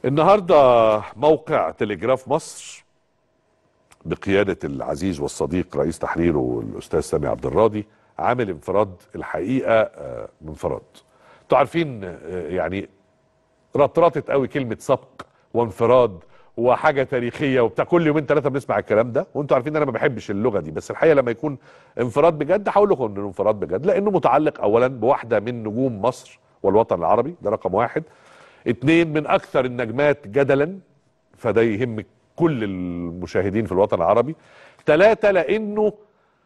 النهارده موقع تلجراف مصر بقياده العزيز والصديق رئيس تحريره الاستاذ سامي عبد الراضي عامل انفراد الحقيقه آه، انفراد. انتوا عارفين آه، يعني رطرطت قوي كلمه سبق وانفراد وحاجه تاريخيه وبتاع كل يومين ثلاثه بنسمع الكلام ده وانتوا عارفين ان انا ما بحبش اللغه دي بس الحقيقه لما يكون انفراد بجد هقول لكم انه انفراد بجد لانه متعلق اولا بواحده من نجوم مصر والوطن العربي ده رقم واحد اتنين من اكثر النجمات جدلا فده يهم كل المشاهدين في الوطن العربي ثلاثة لانه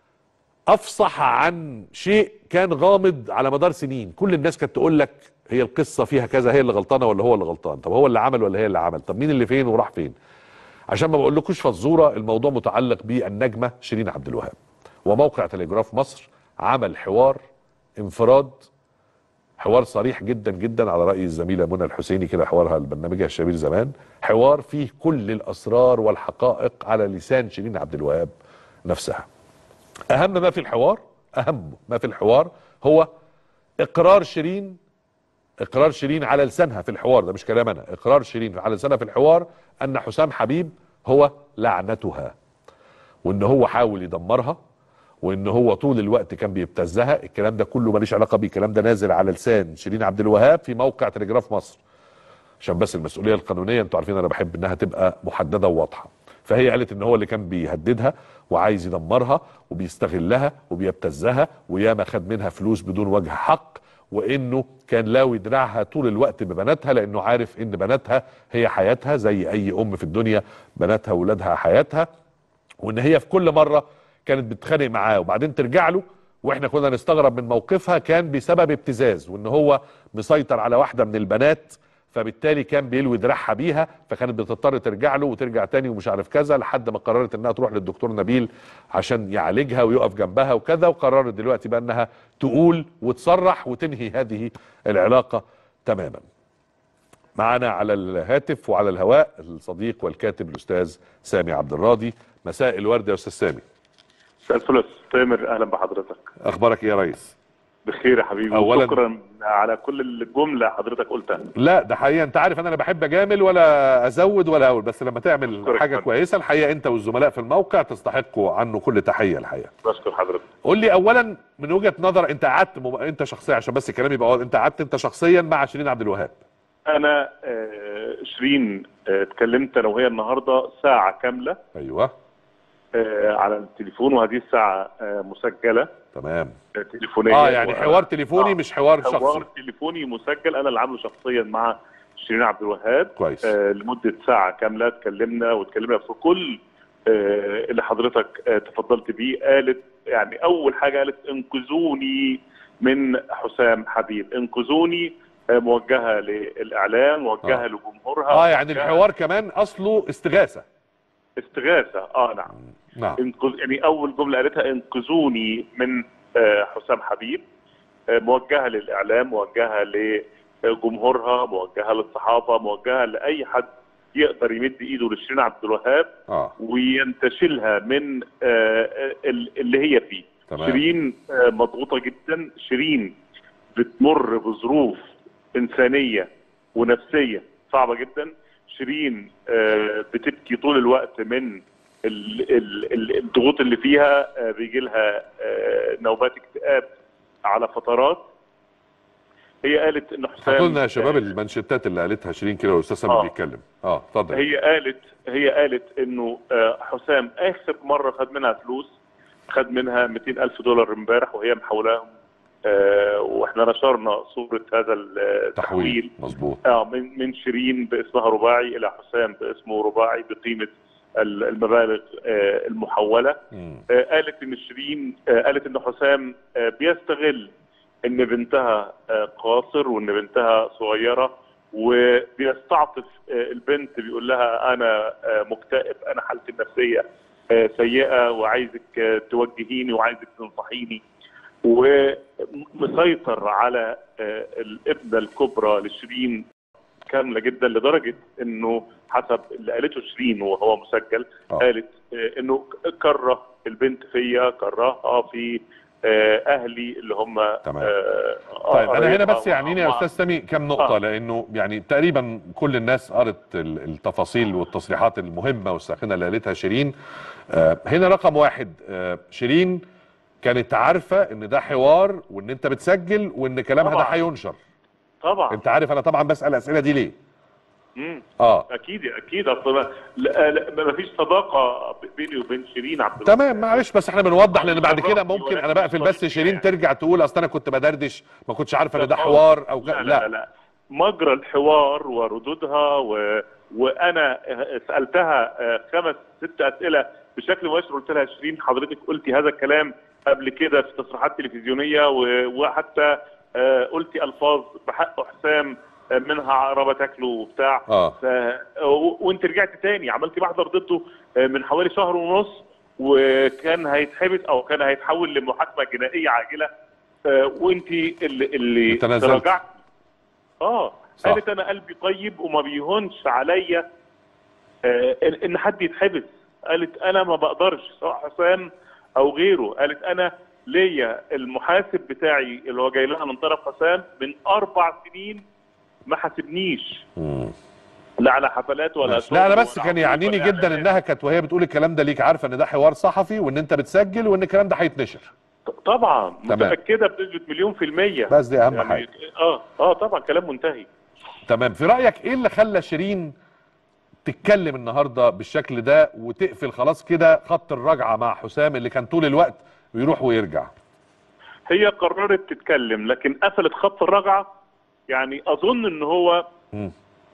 افصح عن شيء كان غامض على مدار سنين كل الناس كانت تقول لك هي القصه فيها كذا هي اللي غلطانه ولا هو اللي غلطان طب هو اللي عمل ولا هي اللي عمل طب مين اللي فين وراح فين عشان ما بقولكوش فزوره الموضوع متعلق بالنجمه شيرين عبد الوهاب وموقع تلجراف مصر عمل حوار انفراد حوار صريح جدا جدا على راي الزميله منى الحسيني كده حوارها لبرنامجها الشبير زمان حوار فيه كل الاسرار والحقائق على لسان شيرين عبد الوهاب نفسها اهم ما في الحوار اهم ما في الحوار هو اقرار شيرين اقرار شيرين على لسانها في الحوار ده مش كلام انا اقرار شيرين على لسانها في الحوار ان حسام حبيب هو لعنتها وان هو حاول يدمرها وان هو طول الوقت كان بيبتزها الكلام ده كله ماليش علاقه بيه الكلام ده نازل على لسان شيرين عبد الوهاب في موقع تلجراف مصر عشان بس المسؤوليه القانونيه انتوا عارفين انا بحب انها تبقى محدده وواضحه فهي قالت ان هو اللي كان بيهددها وعايز يدمرها وبيستغلها وبيبتزها وياما خد منها فلوس بدون وجه حق وانه كان لاوي دراعها طول الوقت ببناتها لانه عارف ان بناتها هي حياتها زي اي ام في الدنيا بناتها واولادها حياتها وان هي في كل مره كانت بتتخانق معاه وبعدين ترجع له واحنا كنا نستغرب من موقفها كان بسبب ابتزاز وان هو مسيطر على واحده من البنات فبالتالي كان بيلوي دراعها بيها فكانت بتضطر ترجع له وترجع تاني ومش عارف كذا لحد ما قررت انها تروح للدكتور نبيل عشان يعالجها ويقف جنبها وكذا وقررت دلوقتي بقى انها تقول وتصرح وتنهي هذه العلاقه تماما. معنا على الهاتف وعلى الهواء الصديق والكاتب الاستاذ سامي عبد الراضي مساء الورد يا استاذ سامي. مساء الفل تامر اهلا بحضرتك اخبارك ايه يا ريس؟ بخير يا حبيبي أولاً- شكرا على كل الجمله حضرتك قلتها لا ده حقيقه انت عارف انا لا بحب اجامل ولا ازود ولا اقول بس لما تعمل أشكرك حاجه فندم. كويسه الحقيقه انت والزملاء في الموقع تستحقوا عنه كل تحيه الحقيقه. بشكر حضرتك قول لي اولا من وجهه نظر انت قعدت مم... انت شخصيا عشان بس الكلام يبقى واضح، انت قعدت انت شخصيا مع شيرين عبد الوهاب. انا آه، شيرين آه، اتكلمت انا وهي النهارده ساعه كامله ايوه آه، على التليفون وهذه الساعه آه، مسجله تمام. آه، تليفونيه اه يعني و- حوار تليفوني آه، مش حوار شخصي. حوار تليفوني مسجل انا اللي عامله شخصيا مع شيرين عبد الوهاب كويس. آه، لمده ساعه كامله اتكلمنا واتكلمنا في كل آه، اللي حضرتك آه، تفضلت بيه قالت يعني اول حاجه قالت انقذوني من حسام حبيب انقذوني آه، موجهه للاعلام موجهه آه. لجمهورها اه يعني موجهة الحوار كمان اصله استغاثه. استغاثه اه نعم نعم. انقذ يعني اول جمله قالتها انقذوني من آه، حسام حبيب آه، موجهه للاعلام موجهه لجمهورها موجهه للصحافه موجهه لاي حد يقدر يمد ايده لشيرين عبد الوهاب اه وينتشلها من آه، ال- اللي هي فيه تمام. شيرين آه، مضغوطه جدا شيرين بتمر بظروف انسانيه ونفسيه صعبه جدا شيرين آه، بتبكي طول الوقت من ال- ال- ال- الضغوط اللي فيها آه، بيجي لها آه، نوبات اكتئاب على فترات هي قالت ان حسام هاتوا لنا يا شباب المانشيتات اللي قالتها شيرين كده والاستاذ سامي آه. بيتكلم. اه اتفضل. هي قالت هي قالت انه آه، حسام اخر مره خد منها فلوس خد منها 200 الف دولار امبارح وهي محولاهم آه، واحنا نشرنا صوره هذا التحويل تحويل مظبوط. اه من من شيرين باسمها رباعي الى حسام باسمه رباعي بقيمه ال- المبالغ آه، المحوله مم. آه، قالت ان شيرين آه، قالت ان حسام آه، بيستغل ان بنتها آه، قاصر وان بنتها صغيره وبيستعطف آه، البنت بيقول لها انا آه، مكتئب انا حالتي النفسيه آه، سيئه وعايزك آه، توجهيني وعايزك تنصحيني ومسيطر على آه، الابنه الكبرى لشيرين كامله جدا لدرجه انه حسب اللي قالته شيرين وهو مسجل آه. قالت آه، انه كره البنت فيا كرهها في آه، اهلي اللي هم تمام. آه، طيب انا هنا قرايبها بس يعنيني يا ومع- استاذ سامي كم نقطه آه. لانه يعني تقريبا كل الناس قرت ال- التفاصيل والتصريحات المهمه والساخنه اللي قالتها شيرين آه، هنا رقم واحد آه، شيرين كانت عارفه ان ده حوار وان انت بتسجل وان كلامها ده طبعاً. هينشر طبعا انت عارف انا طبعا بسال الاسئله دي ليه مم. اه اكيد اكيد اصل ما- لا لا ما فيش صداقه بيني وبين شيرين عبد تمام معلش بس احنا بنوضح لان بعد كده بالظبط، ممكن انا ولكن بقفل مش بس طريقة شيرين يعني. ترجع تقول اصل انا كنت بدردش ما كنتش عارفه ان ده لا حوار او لا لا, لا, لا, لا. مجرى الحوار وردودها و... وانا سالتها آه، خمس ست اسئله بشكل مباشر قلت لها شيرين حضرتك قلتي هذا الكلام قبل كده في تصريحات تلفزيونيه و... وحتى آه، قلتي الفاظ بحق حسام آه، منها عقربه تاكله وبتاع اه ف... و... وانت رجعت تاني عملتي محضر ضده آه، من حوالي شهر ونص وكان هيتحبس او كان هيتحول لمحاكمه جنائيه عاجله آه، وانت اللي اللي تنازلت. تراجعت اه صح. قالت انا قلبي طيب وما بيهونش عليا آه، ان إن حد يتحبس قالت انا ما بقدرش سواء حسام او غيره قالت انا ليا المحاسب بتاعي اللي هو جاي لها من طرف حسام من اربع سنين ما حاسبنيش مم. لا على حفلات ولا ماشي. لا انا شغل بس ولا كان عروض يعنيني ولا جدا إعلانات. انها كانت وهي بتقول الكلام ده ليك عارفه ان ده حوار صحفي وان انت بتسجل وان الكلام ده هيتنشر طبعا تمام. متاكده بنسبه مليون في الميه بس دي اهم حاجه اه اه طبعا كلام منتهي تمام في رايك ايه اللي خلى شيرين تتكلم النهارده بالشكل ده وتقفل خلاص كده خط الرجعه مع حسام اللي كان طول الوقت بيروح ويرجع هي قررت تتكلم لكن قفلت خط الرجعه يعني اظن ان هو مم.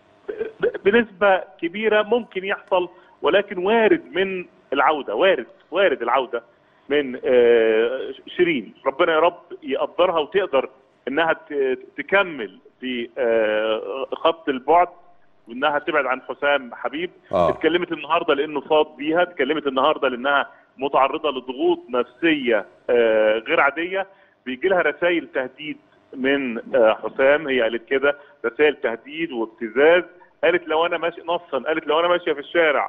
ب- بنسبه كبيره ممكن يحصل ولكن وارد من العوده وارد وارد العوده من آه، شيرين ربنا يا رب يقدرها وتقدر انها ت- تكمل في آه، خط البعد وانها تبعد عن حسام حبيب اه اتكلمت النهارده لانه فاض بيها اتكلمت النهارده لانها متعرضه لضغوط نفسيه آه، غير عاديه بيجي لها رسائل تهديد من آه، حسام هي قالت كده رسائل تهديد وابتزاز قالت لو انا ماشي نصا قالت لو انا ماشيه في الشارع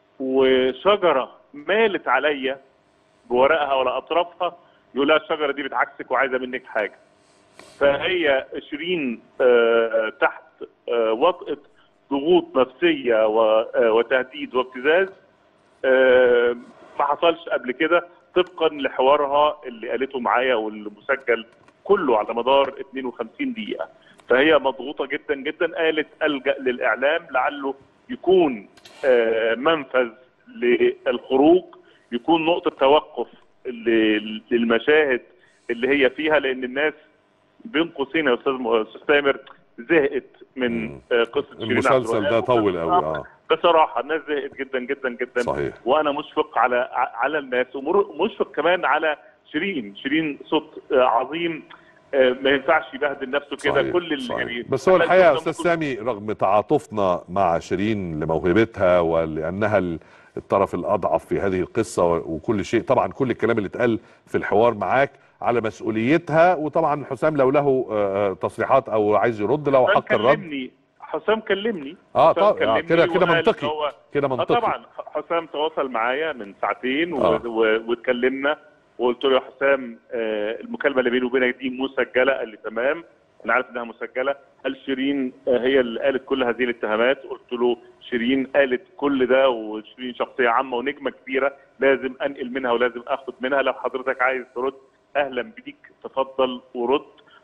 وشجره مالت عليا بورقها ولا اطرافها يقول لها الشجره دي بتعكسك وعايزه منك حاجه فهي شيرين آه، تحت آه، وطأة ضغوط نفسيه و- آه، وتهديد وابتزاز آه، ما حصلش قبل كده طبقا لحوارها اللي قالته معايا واللي مسجل كله على مدار 52 دقيقه فهي مضغوطه جدا جدا قالت الجا للاعلام لعله يكون آه، منفذ للخروج يكون نقطه توقف ل- للمشاهد اللي هي فيها لان الناس بين قوسين يا استاذ م- استاذ تامر زهقت من مم. آه، قصه شيرين عبد المسلسل ده الوهاب. طول قوي اه بصراحه الناس زهقت جدا جدا جدا صحيح وانا مشفق على على الناس ومشفق كمان على شيرين شيرين صوت آه، عظيم آه، ما ينفعش يبهدل نفسه كده صحيح. كل اللي صحيح. يعني بس هو الحقيقه يا كل- استاذ سامي رغم تعاطفنا مع شيرين لموهبتها ولانها ال- الطرف الاضعف في هذه القصه و- وكل شيء طبعا كل الكلام اللي اتقال في الحوار معاك على مسؤوليتها وطبعا حسام لو له آه، آه، تصريحات او عايز يرد له حسام حق الرد كلمني حسام كلمني اه حسام طبعا آه، كلمني كده كده وقال منطقي إن هو كده اه منطقي طبعا حسام تواصل معايا من ساعتين و... آه. و... واتكلمنا وقلت له يا حسام آه المكالمه اللي بيني وبينك دي مسجله قال لي تمام انا عارف انها مسجله قال شيرين آه هي اللي قالت كل هذه الاتهامات قلت له شيرين قالت كل ده وشيرين شخصيه عامه ونجمه كبيره لازم انقل منها ولازم اخد منها لو حضرتك عايز ترد اهلا بيك تفضل ورد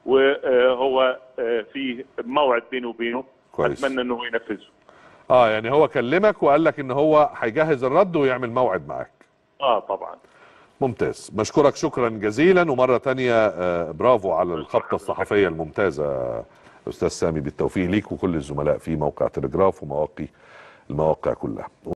وهو آه في موعد بينه وبينه كويس اتمنى انه هو ينفذه اه يعني هو كلمك وقال لك ان هو هيجهز الرد ويعمل موعد معاك اه طبعا ممتاز بشكرك شكرا جزيلا ومرة تانية آه، برافو على الخطة الصحفية الممتازة أستاذ سامي بالتوفيق ليك وكل الزملاء في موقع تلجراف ومواقي المواقع كلها